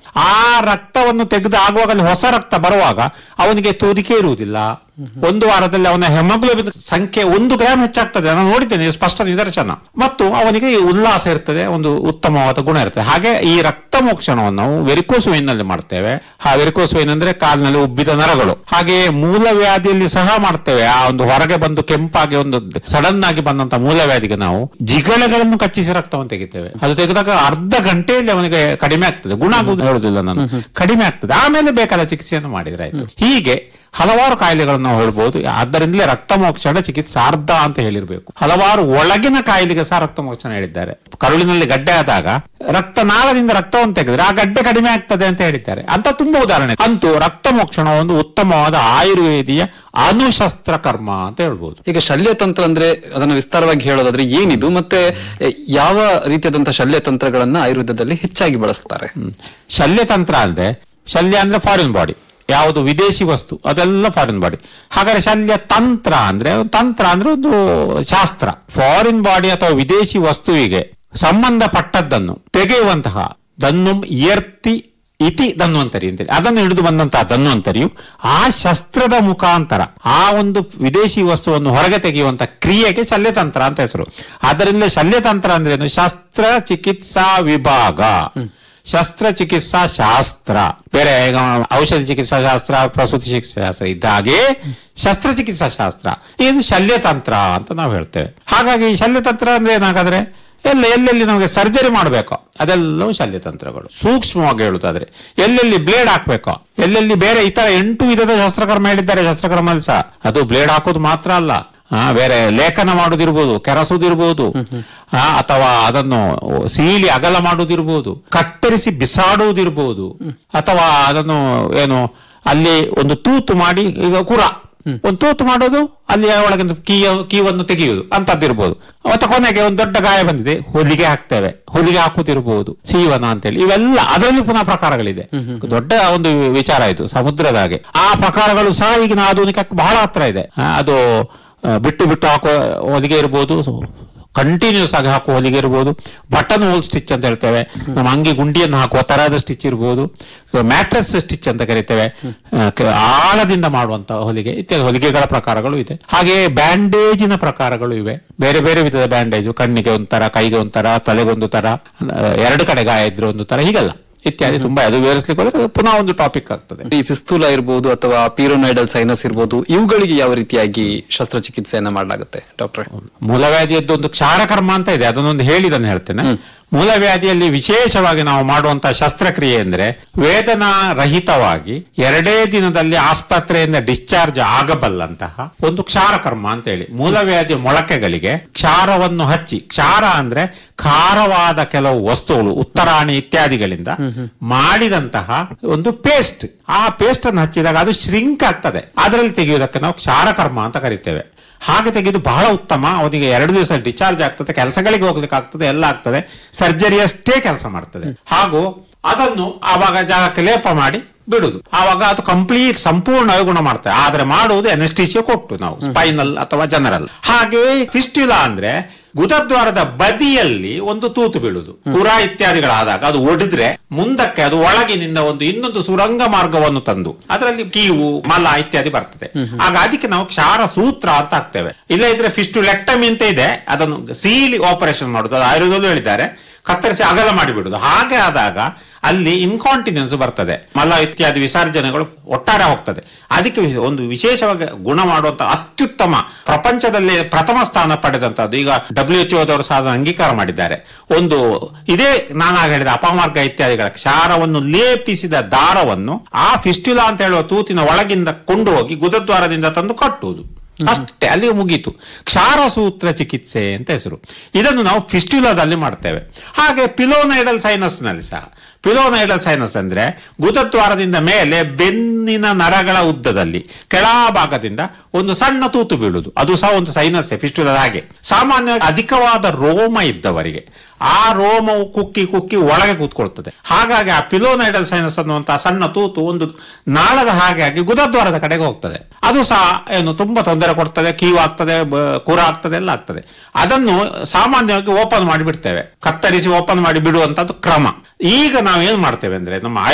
ಆ ರಕ್ತವನ್ನು ತೆಗೆದು ಆಗುವಾಗ ಅಲ್ಲಿ ಹೊಸ ರಕ್ತ ಬರುವಾಗ ಅವನಿಗೆ ತೂರಿಕೆ ಇರುವುದಿಲ್ಲ ಒಂದು ವಾರದಲ್ಲಿ ಅವನ ಹೆಮೋಗ್ಲೋಬಿನ್ ಸಂಖ್ಯೆ ಒಂದು ಗ್ರಾಮ್ ಹೆಚ್ಚಾಗ್ತದೆ ನಾನು ನೋಡಿದ್ದೇನೆ ಇದು ಸ್ಪಷ್ಟ ನಿದರ್ಶನ ಮತ್ತು ಅವನಿಗೆ ಈ ಉಲ್ಲಾಸ ಇರ್ತದೆ ಒಂದು ಉತ್ತಮವಾದ ಗುಣ ಇರ್ತದೆ ಹಾಗೆ ಈ ರಕ್ತ ಮೋಕ್ಷಣವನ್ನು ನಾವು ವೆರಿಕೋಸ್ ವೈನ್ ನಲ್ಲಿ ಮಾಡ್ತೇವೆ ಆ ವೆರಿಕೋಸ್ ವೈನ್ ಅಂದ್ರೆ ಕಾಲಿನಲ್ಲಿ ಉಬ್ಬಿದ ನರಗಳು ಹಾಗೆ ಮೂಲವ್ಯಾಧಿಯಲ್ಲಿ ಸಹ ಮಾಡ್ತೇವೆ ಆ ಒಂದು ಹೊರಗೆ ಬಂದು ಕೆಂಪಾಗಿ ಒಂದು ಸಡನ್ ಆಗಿ ಬಂದಂತ ಮೂಲವ್ಯಾಧಿಗೆ ನಾವು ಜಿಗಳೆಗಳನ್ನು ಕಚ್ಚಿಸಿ ರಕ್ತವನ್ನು ತೆಗಿತೇವೆ ಅದು ತೆಗೆದಾಗ ಅರ್ಧ ಗಂಟೆಯಲ್ಲಿ ಅವನಿಗೆ ಕಡಿಮೆ ಆಗ್ತದೆ ಗುಣ ಆಗುವುದು ಹೇಳುದಿಲ್ಲ ನಾನು ಕಡಿಮೆ ಆಗ್ತದೆ ಆಮೇಲೆ ಬೇಕಾದ ಚಿಕಿತ್ಸೆಯನ್ನು ಮಾಡಿದ್ರೆ ಆಯ್ತು ಹೀಗೆ ಹಲವಾರು ಕಾಯಿಲೆಗಳನ್ನು ನಾವು ಹೇಳ್ಬೋದು ಆದ್ದರಿಂದಲೇ ರಕ್ತ ಮೋಕ್ಷಣ ಚಿಕಿತ್ಸಾರ್ಧ ಅಂತ ಹೇಳಿರ್ಬೇಕು ಹಲವಾರು ಒಳಗಿನ ಕಾಯಿಲೆಗೆ ಸಹ ರಕ್ತ ಮೋಕ್ಷಣ ಹೇಳಿದ್ದಾರೆ ಕರುಳಿನಲ್ಲಿ ಗಡ್ಡೆ ಆದಾಗ ರಕ್ತನಾಳದಿಂದ ರಕ್ತವನ್ನು ತೆಗೆದ್ರೆ ಆ ಗಡ್ಡೆ ಕಡಿಮೆ ಆಗ್ತದೆ ಅಂತ ಹೇಳಿದ್ದಾರೆ ಅಂತ ತುಂಬಾ ಉದಾಹರಣೆ ಅಂತೂ ರಕ್ತ ಮೋಕ್ಷಣ ಒಂದು ಉತ್ತಮವಾದ ಆಯುರ್ವೇದಿಯ ಅನುಶಸ್ತ್ರ ಕರ್ಮ ಅಂತ ಹೇಳ್ಬೋದು ಈಗ ಶಲ್ಯತಂತ್ರ ಅಂದ್ರೆ ಅದನ್ನ ವಿಸ್ತಾರವಾಗಿ ಹೇಳೋದಾದ್ರೆ ಏನಿದು ಮತ್ತೆ ಎ, ಯಾವ ರೀತಿಯಾದಂತಹ ಶಲ್ಯತಂತ್ರಗಳನ್ನ ಆಯುರ್ವೇದದಲ್ಲಿ ಹೆಚ್ಚಾಗಿ ಬಳಸ್ತಾರೆ ಶಲ್ಯತಂತ್ರ ಅಂದ್ರೆ ಶಲ್ಯ ಅಂದ್ರೆ ಫಾರಿನ್ ಬಾಡಿ ಯಾವುದು ವಿದೇಶಿ ವಸ್ತು ಅದೆಲ್ಲ ಫಾರಿನ್ ಬಾಡಿ ಹಾಗಾದ್ರೆ ಶಲ್ಯ ತಂತ್ರ ಅಂದ್ರೆ ತಂತ್ರ ಅಂದ್ರೆ ಒಂದು ಶಾಸ್ತ್ರ ಫಾರಿನ್ ಬಾಡಿ ಅಥವಾ ವಿದೇಶಿ ವಸ್ತುವಿಗೆ ಸಂಬಂಧಪಟ್ಟದ್ದನ್ನು ತೆಗೆಯುವಂತಹ ದನ್ನು ಏರ್ತಿ ಇತಿ ಧನ್ವಂತರಿ ಅಂತೇಳಿ ಅದನ್ನು ಹಿಡಿದು ಬಂದಂತಹ ಧನ್ವಂತರಿಯು ಆ ಶಸ್ತ್ರದ ಮುಖಾಂತರ ಆ ಒಂದು ವಿದೇಶಿ ವಸ್ತುವನ್ನು ಹೊರಗೆ ತೆಗೆಯುವಂತ ಕ್ರಿಯೆಗೆ ಶಲ್ಯತಂತ್ರ ಅಂತ ಹೆಸರು ಆದ್ದರಿಂದ ಶಲ್ಯತಂತ್ರ ಅಂದ್ರೆ ಏನು ಶಸ್ತ್ರ ಚಿಕಿತ್ಸಾ ವಿಭಾಗ ಶಸ್ತ್ರಚಿಕಿತ್ಸಾ ಶಾಸ್ತ್ರ ಬೇರೆ ಈಗ ಔಷಧಿ ಚಿಕಿತ್ಸಾ ಶಾಸ್ತ್ರ ಪ್ರಸೂತಿ ಚಿಕಿತ್ಸಾ ಶಾಸ್ತ್ರ ಇದ್ದಾಗೆ ಶಸ್ತ್ರಚಿಕಿತ್ಸಾ ಶಾಸ್ತ್ರ ಇದು ಶಲ್ಯತಂತ್ರ ಅಂತ ನಾವು ಹೇಳ್ತೇವೆ ಹಾಗಾಗಿ ಈ ಶಲ್ಯತಂತ್ರ ಅಂದ್ರೆ ಏನಾಗಾದ್ರೆ ಎಲ್ಲ ಎಲ್ಲೆಲ್ಲಿ ನಮಗೆ ಸರ್ಜರಿ ಮಾಡಬೇಕೋ ಅದೆಲ್ಲವೂ ಶಲ್ಯತಂತ್ರಗಳು ಸೂಕ್ಷ್ಮವಾಗಿ ಹೇಳುತ್ತಾದ್ರೆ ಎಲ್ಲೆಲ್ಲಿ ಬ್ಲೇಡ್ ಹಾಕ್ಬೇಕೋ ಎಲ್ಲೆಲ್ಲಿ ಬೇರೆ ಇತರ ಎಂಟು ವಿಧದ ಶಸ್ತ್ರಕರ್ಮ ಹೇಳಿದ್ದಾರೆ ಶಸ್ತ್ರಕರ್ಮದಲ್ಲಿ ಸಹ ಅದು ಬ್ಲೇಡ್ ಹಾಕೋದು ಮಾತ್ರ ಅಲ್ಲ ಆ, ಬೇರೆ ಲೇಖನ ಮಾಡುದಿರ್ಬೋದು ಕೆರಸುದಿರ್ಬೋದು ಆ, ಅಥವಾ ಅದನ್ನು ಸೀಳಿ ಅಗಲ ಮಾಡುವುದಿರ್ಬೋದು ಕತ್ತರಿಸಿ ಬಿಸಾಡುವುದಿರ್ಬೋದು ಅಥವಾ ಅದನ್ನು ಏನು ಅಲ್ಲಿ ಒಂದು ತೂತು ಮಾಡಿ ಈಗ ಕುರ ಒಂದು ತೂತು ಮಾಡೋದು ಅಲ್ಲಿ ಒಳಗಿಂದ ಕೀಯ ಕೀವನ್ನು ತೆಗೆಯುವುದು ಅಂತದ್ದಿರ್ಬೋದು ಮತ್ತೆ ಕೊನೆಗೆ ಒಂದು ದೊಡ್ಡ ಗಾಯ ಬಂದಿದೆ ಹೊಲಿಗೆ ಹಾಕ್ತೇವೆ ಹೊಲಿಗೆ ಹಾಕುತ್ತಿರ್ಬೋದು ಸೀವನ ಅಂತೇಳಿ ಇವೆಲ್ಲ ಅದರಲ್ಲಿ ಪುನಃ ಪ್ರಕಾರಗಳಿದೆ ದೊಡ್ಡ ಒಂದು ವಿಚಾರ ಇದು ಸಮುದ್ರದ ಹಾಗೆ ಆ ಪ್ರಕಾರಗಳು ಸಹ ಈಗಿನ ಆಧುನಿಕಕ್ಕೆ ಬಹಳ ಹತ್ರ ಇದೆ ಆ, ಅದು ಆ, ಬಿಟ್ಟು ಬಿಟ್ಟು ಹಾಕುವ ಹೊಲಿಗೆ ಇರ್ಬೋದು ಕಂಟಿನ್ಯೂಸ್ ಆಗಿ ಹಾಕುವ ಹೊಲಿಗೆ ಇರ್ಬೋದು ಬಟನ್ ಹೋಲ್ ಸ್ಟಿಚ್ ಅಂತ ಹೇಳ್ತೇವೆ ನಮ್ಮ ಅಂಗಿ ಗುಂಡಿಯನ್ನು ಹಾಕುವ ತರಹದ ಸ್ಟಿಚ್ ಇರ್ಬೋದು ಮ್ಯಾಟ್ರಸ್ ಸ್ಟಿಚ್ ಅಂತ ಕರಿತೇವೆ ಆ, ಕ- ಆಳದಿಂದ ಮಾಡುವಂತ ಹೊಲಿಗೆ ಇತ್ಯಾದಿ ಹೊಲಿಗೆಗಳ ಪ್ರಕಾರಗಳು ಇದೆ ಹಾಗೆ ಬ್ಯಾಂಡೇಜಿನ ಪ್ರಕಾರಗಳು ಇವೆ ಬೇರೆ ಬೇರೆ ವಿಧದ ಬ್ಯಾಂಡೇಜು ಕಣ್ಣಿಗೆ ಒಂಥರ ಕೈಗೆ ಒಂಥರ ತಲೆಗೊಂದು ತರ ಆ, ಎರಡು ಕಡೆ ಗಾಯ ಇದ್ರೆ ಒಂದು ತರ ಹೀಗೆಲ್ಲ ಇತ್ಯಾದಿ ತುಂಬಾ ಅದು ವಿವರಿಸ್ಲಿಕ್ಕೆ ಹೋದ್ರೆ ಅದು ಪುನಃ ಒಂದು ಟಾಪಿಕ್ ಆಗ್ತದೆ ಈ ಫಿಸ್ತೂಲ ಇರ್ಬೋದು ಅಥವಾ ಪೀರೋನೈಡಲ್ ಸೈನಸ್ ಇರ್ಬೋದು ಇವುಗಳಿಗೆ ಯಾವ ರೀತಿಯಾಗಿ ಶಸ್ತ್ರಚಿಕಿತ್ಸೆಯನ್ನ ಮಾಡಲಾಗುತ್ತೆ ಡಾಕ್ಟ್ರೆ ಮೂಲವ್ಯಾಧಿಯದ್ದು ಒಂದು ಕ್ಷಾರಕರ್ಮ ಅಂತ ಇದೆ ಅದನ್ನೊಂದು ಹೇಳಿದನ್ನು ಹೇಳ್ತೇನೆ ಮೂಲವ್ಯಾಧಿಯಲ್ಲಿ ವಿಶೇಷವಾಗಿ ನಾವು ಮಾಡುವಂತಹ ಶಸ್ತ್ರಕ್ರಿಯೆ ಅಂದ್ರೆ ವೇದನಾ ರಹಿತವಾಗಿ ಎರಡೇ ದಿನದಲ್ಲಿ ಆಸ್ಪತ್ರೆಯಿಂದ ಡಿಸ್ಚಾರ್ಜ್ ಆಗಬಲ್ಲಂತಹ ಒಂದು ಕ್ಷಾರಕರ್ಮ ಅಂತ ಹೇಳಿ ಮೂಲವ್ಯಾಧಿಯ ಮೊಳಕೆಗಳಿಗೆ ಕ್ಷಾರವನ್ನು ಹಚ್ಚಿ ಕ್ಷಾರ ಅಂದ್ರೆ ಖಾರವಾದ ಕೆಲವು ವಸ್ತುಗಳು ಉತ್ತರಾಣಿ ಇತ್ಯಾದಿಗಳಿಂದ ಮಾಡಿದಂತಹ ಒಂದು ಪೇಸ್ಟ್ ಆ ಪೇಸ್ಟ್ ಅನ್ನು ಹಚ್ಚಿದಾಗ ಅದು ಶ್ರಿಂಕ್ ಆಗ್ತದೆ ಅದರಲ್ಲಿ ತೆಗೆಯುವುದಕ್ಕೆ ನಾವು ಕ್ಷಾರಕರ್ಮ ಅಂತ ಕರಿತೇವೆ ಹಾಗೆ ತೆಗೆದು ಬಹಳ ಉತ್ತಮ ಅವನಿಗೆ ಎರಡು ದಿವಸ ಡಿಸ್ಚಾರ್ಜ್ ಆಗ್ತದೆ ಕೆಲಸಗಳಿಗೆ ಹೋಗ್ಲಿಕ್ಕೆ ಆಗ್ತದೆ ಎಲ್ಲ ಆಗ್ತದೆ ಸರ್ಜರಿ ಅಷ್ಟೇ ಕೆಲಸ ಮಾಡ್ತದೆ ಹಾಗೂ ಅದನ್ನು ಆವಾಗ ಜಾಗಕ್ಕೆ ಲೇಪ ಮಾಡಿ ಬಿಡುದು ಆವಾಗ ಅದು ಕಂಪ್ಲೀಟ್ ಸಂಪೂರ್ಣ ಗುಣ ಮಾಡ್ತದೆ ಆದ್ರೆ ಮಾಡುವುದು ಎನಸ್ಟಿಸಿಯೋ ಕೊಟ್ಟು ನಾವು ಸ್ಪೈನಲ್ ಅಥವಾ ಜನರಲ್ ಹಾಗೆ ಫಿಸ್ಟ್ಯುಲಾ ಅಂದ್ರೆ ಗುದದ್ವಾರದ ಬದಿಯಲ್ಲಿ ಒಂದು ತೂತು ಬೀಳುದು ಪುರ ಇತ್ಯಾದಿಗಳಾದಾಗ ಅದು ಒಡೆದ್ರೆ ಮುಂದಕ್ಕೆ ಅದು ಒಳಗಿನಿಂದ ಒಂದು ಇನ್ನೊಂದು ಸುರಂಗ ಮಾರ್ಗವನ್ನು ತಂದು ಅದರಲ್ಲಿ ಕೀವು ಮಲ ಇತ್ಯಾದಿ ಬರ್ತದೆ ಆಗ ಅದಕ್ಕೆ ನಾವು ಕ್ಷಾರ ಸೂತ್ರ ಅಂತ ಹಾಕ್ತೇವೆ ಇಲ್ಲ ಇದ್ರೆ ಫಿಸ್ಟುಲೆಕ್ಟಮಿ ಅಂತ ಇದೆ ಅದನ್ನು ಸೀಲಿ ಆಪರೇಷನ್ ಮಾಡುದು ಅದು ಆಯುರ್ವೇದಲ್ಲೂ ಹೇಳಿದ್ದಾರೆ ಕತ್ತರಿಸಿ ಅಗಲ ಮಾಡಿಬಿಡುದು ಹಾಗೆ ಆದಾಗ ಅಲ್ಲಿ ಇನ್ಕಾಂಟಿನೆನ್ಸ್ ಬರ್ತದೆ ಮಲ ಇತ್ಯಾದಿ ವಿಸರ್ಜನೆಗಳು ಒಟ್ಟಾರೆ ಹೋಗ್ತದೆ ಅದಕ್ಕೆ ವಿ- ಒಂದು ವಿಶೇಷವಾಗಿ ಗುಣ ಮಾಡುವಂತ ಅತ್ಯುತ್ತಮ ಪ್ರಪಂಚದಲ್ಲಿ ಪ್ರಥಮ ಸ್ಥಾನ ಪಡೆದಂತದ್ದು ಈಗ ಡಬ್ಲ್ಯೂ ಎಚ್ ಓದವರು ಸಹ ಅದನ್ನು ಅಂಗೀಕಾರ ಮಾಡಿದ್ದಾರೆ ಒಂದು ಇದೇ ನಾನಾಗ ಹೇಳಿದ ಅಪಮಾರ್ಗ ಇತ್ಯಾದಿಗಳ ಕ್ಷಾರವನ್ನು ಲೇಪಿಸಿದ ದಾರವನ್ನು ಆ ಫಿಸ್ಟ್ಯುಲಾ ಅಂತ ಹೇಳುವ ತೂತಿನ ಒಳಗಿಂದ ಕೊಂಡು ಹೋಗಿ ಗುದದ್ವಾರದಿಂದ ತಂದು ಕಟ್ಟುವುದು ಅಷ್ಟೇ ಅಲ್ಲಿಗೆ ಮುಗೀತು ಕ್ಷಾರ ಸೂತ್ರ ಚಿಕಿತ್ಸೆ ಅಂತ ಹೆಸರು ಇದನ್ನು ನಾವು ಫಿಸ್ಟ್ಯುಲಾದಲ್ಲಿ ಮಾಡ್ತೇವೆ ಹಾಗೆ ಪಿಲೋನೈಡಲ್ ಸೈನಸ್ ನಲ್ಲಿ ಸಹ ಪಿಲೋನೈಡಲ್ ಸೈನಸ್ ಅಂದ್ರೆ ಗುದದ್ವಾರದಿಂದ ಮೇಲೆ ಬೆನ್ನಿನ ನರಗಳ ಉದ್ದದಲ್ಲಿ ಕೆಳಭಾಗದಿಂದ ಒಂದು ಸಣ್ಣ ತೂತು ಬೀಳುವುದು ಅದು ಸಹ ಒಂದು ಸೈನಸ್ ಫಿಸ್ಟ್ಯುಲದ ಹಾಗೆ ಸಾಮಾನ್ಯವಾಗಿ ಅಧಿಕವಾದ ರೋಮ ಇದ್ದವರಿಗೆ ಆ ರೋಮವು ಕುಕ್ಕಿ ಕುಕ್ಕಿ ಒಳಗೆ ಕೂತ್ಕೊಳ್ತದೆ ಹಾಗಾಗಿ ಆ ಪಿಲೋನೈಡಲ್ ಸೈನಸ್ ಅನ್ನುವಂತಹ ಸಣ್ಣ ತೂತು ಒಂದು ನಾಳದ ಹಾಗೆ ಆಗಿ ಗುದದ್ವಾರದ ಕಡೆಗೆ ಹೋಗ್ತದೆ ಅದು ಸಹ ಏನು ತುಂಬಾ ತೊಂದರೆ ಕೊಡ್ತದೆ ಕೀವು ಆಗ್ತದೆ ಬ- ಕುರ ಆಗ್ತದೆ ಎಲ್ಲ ಆಗ್ತದೆ ಅದನ್ನು ಸಾಮಾನ್ಯವಾಗಿ ಓಪನ್ ಮಾಡಿ ಬಿಡ್ತೇವೆ ಕತ್ತರಿಸಿ ಓಪನ್ ಮಾಡಿ ಬಿಡುವಂತದ್ದು ಕ್ರಮ ಈಗ ನಾವು ಏನ್ ಮಾಡ್ತೇವೆ ಅಂದ್ರೆ ನಮ್ಮ